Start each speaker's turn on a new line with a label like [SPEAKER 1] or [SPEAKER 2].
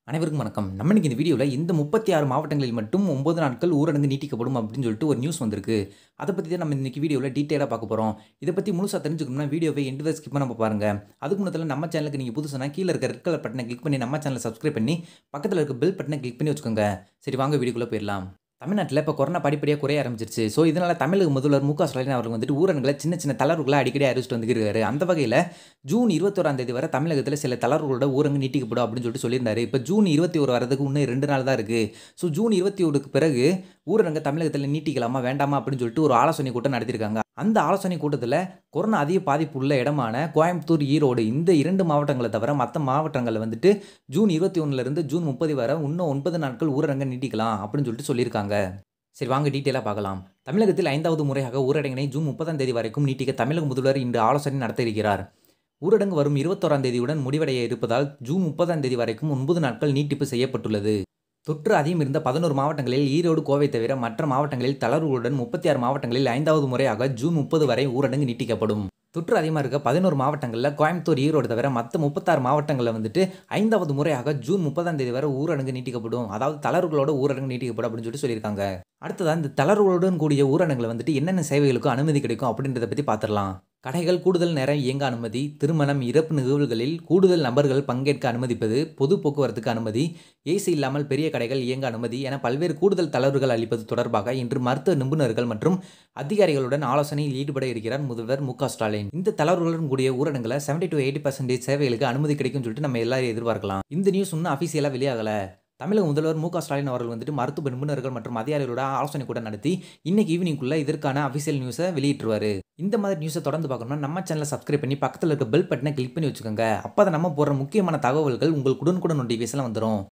[SPEAKER 1] அனைவருக்கும் வணக்கம் நம்ம இன்னைக்கு இந்த வீடியோவில் இந்த முப்பத்தி ஆறு மாவட்டங்களில் மட்டும் ஒன்பது நாட்கள் ஊரடங்கு நீட்டிக்கப்படும் அப்படின்னு சொல்லிட்டு ஒரு நியூஸ் வந்திருக்கு அதை பற்றி தான் நம்ம இன்னைக்கு வீடியோவில் டீட்டெயிலாக பார்க்க போகிறோம் இதை பற்றி முழுசாக தெரிஞ்சுக்கணும்னா வீடியோவை எண்டு வரை ஸ்கிப் பண்ண பாருங்க அதுக்கு முன்னத்தில் நம்ம சேனலுக்கு நீங்கள் புதுசுனா கீழே இருக்க ரெட் கலர் பட்டனை கிளிக் பண்ணி நம்ம சேனலை சப்ஸ்கிரைப் பண்ணி பக்கத்தில் இருக்க பெல் பட்டனை கிளிக் பண்ணி வச்சுக்கோங்க சரி வாங்க வீடியோக்குள்ளே போயிடலாம் தமிழ்நாட்டில் இப்போ கொரோனா படிப்படியாக குறைய ஆரம்பிச்சிருச்சு ஸோ இதனால் தமிழக முதல்வர் மு க ஸ்டாலின் அவர்கள் வந்துட்டு ஊரடங்களை சின்ன சின்ன தளர்வுகளை அடிக்கடி அறிவிச்சிட்டு வந்துருக்காரு அந்த வகையில் ஜூன் இருபத்தோராம் தேதி வரை தமிழகத்தில் சில தளர்வுகளோட ஊரங்கு நீட்டிக்கப்படும் அப்படின்னு சொல்லிட்டு சொல்லியிருந்தாரு இப்போ ஜூன் இருபத்தி ஒரு வரதுக்கு இன்னும் ரெண்டு நாள் தான் இருக்குது ஸோ ஜூன் இருபத்தி ஒருக்கு பிறகு ஊரடங்கு தமிழகத்தில் நீட்டிக்கலாமா வேண்டாமா அப்படின்னு சொல்லிட்டு ஒரு ஆலோசனை கூட்டம் நடத்தியிருக்காங்க அந்த ஆலோசனை கூட்டத்தில் கொரோனா அதிக பாதிப்பு உள்ள இடமான கோயம்புத்தூர் ஈரோடு இந்த இரண்டு மாவட்டங்களை தவிர மற்ற மாவட்டங்களில் வந்துட்டு ஜூன் இருபத்தி ஒன்றுலேருந்து ஜூன் முப்பது வரை இன்னும் ஒன்பது நாட்கள் ஊரடங்கை நீட்டிக்கலாம் அப்படின்னு சொல்லிட்டு சொல்லியிருக்காங்க சரி வாங்க டீட்டெயிலாக பார்க்கலாம் தமிழகத்தில் ஐந்தாவது முறையாக ஊரடங்கினை ஜூன் முப்பதாம் தேதி வரைக்கும் நீட்டிக்க தமிழக முதல்வர் இன்று ஆலோசனை நடத்த இருக்கிறார் ஊரடங்கு வரும் இருபத்தோராம் தேதியுடன் முடிவடைய இருப்பதால் ஜூன் முப்பதாம் தேதி வரைக்கும் ஒன்பது நாட்கள் நீட்டிப்பு செய்யப்பட்டுள்ளது தொற்று அதிகம் இருந்த பதினோரு மாவட்டங்களில் ஈரோடு கோவை தவிர மற்ற மாவட்டங்களில் தளர்வுகளுடன் முப்பத்தி ஆறு மாவட்டங்களில் ஐந்தாவது முறையாக ஜூன் முப்பது வரை ஊரடங்கு நீட்டிக்கப்படும் தொற்று அதிகமாக இருக்க பதினோரு மாவட்டங்களில் கோயம்புத்தூர் ஈரோடு தவிர மற்ற முப்பத்தாறு மாவட்டங்களில் வந்துட்டு ஐந்தாவது முறையாக ஜூன் முப்பதாம் தேதி வரை ஊரடங்கு நீட்டிக்கப்படும் அதாவது தளர்வுகளோட ஊரடங்கு நீட்டிக்கப்படும் அப்படின்னு சொல்லிட்டு சொல்லியிருக்காங்க அடுத்ததான் இந்த தளர்வுகளுடன் கூடிய ஊரடங்குல வந்துட்டு என்னென்ன சேவைகளுக்கும் அனுமதி கிடைக்கும் அப்படின்றத பற்றி பார்த்துடலாம் கடைகள் கூடுதல் நேரம் இயங்க அனுமதி திருமணம் இறப்பு நிகழ்வுகளில் கூடுதல் நபர்கள் பங்கேற்க அனுமதிப்பது பொது போக்குவரத்துக்கு அனுமதி ஏசி இல்லாமல் பெரிய கடைகள் இயங்க அனுமதி என பல்வேறு கூடுதல் தளர்வுகள் அளிப்பது தொடர்பாக இன்று மருத்துவ நிபுணர்கள் மற்றும் அதிகாரிகளுடன் ஆலோசனையில் ஈடுபட இருக்கிறார் முதல்வர் மு ஸ்டாலின் இந்த தளர்வுகளுடன் கூடிய ஊரடங்குல செவன்டி டு எயிட்டி பர்சன்டேஜ் சேவைகளுக்கு அனுமதி கிடைக்கும் சொல்லிட்டு நம்ம எல்லாரும் எதிர்பார்க்கலாம் இந்த நியூஸ் இன்னும் அஃபீஷியலாக வெளியாகல தமிழக முதல்வர் மு ஸ்டாலின் அவர்கள் வந்துட்டு மருத்துவ நிபுணர்கள் மற்றும் அதிகாரிகளோட ஆலோசனை கூட நடத்தி இன்னைக்கு ஈவினிங்குள்ள இதற்கான அஃபிஷியல் நியூஸை வெளியிட்டுருவாரு இந்த மாதிரி நியூஸை தொடர்ந்து பார்க்கணும்னா நம்ம சேனலை சப்ஸ்கிரைப் பண்ணி பக்கத்தில் இருக்க பெல் பட்டனை கிளிக் பண்ணி வச்சுக்கோங்க அப்போ தான் நம்ம போடுற முக்கியமான தகவல்கள் உங்களுக்கு உடனுக்குடன் நோட்டிஃபிகேஷன் வந்துடும்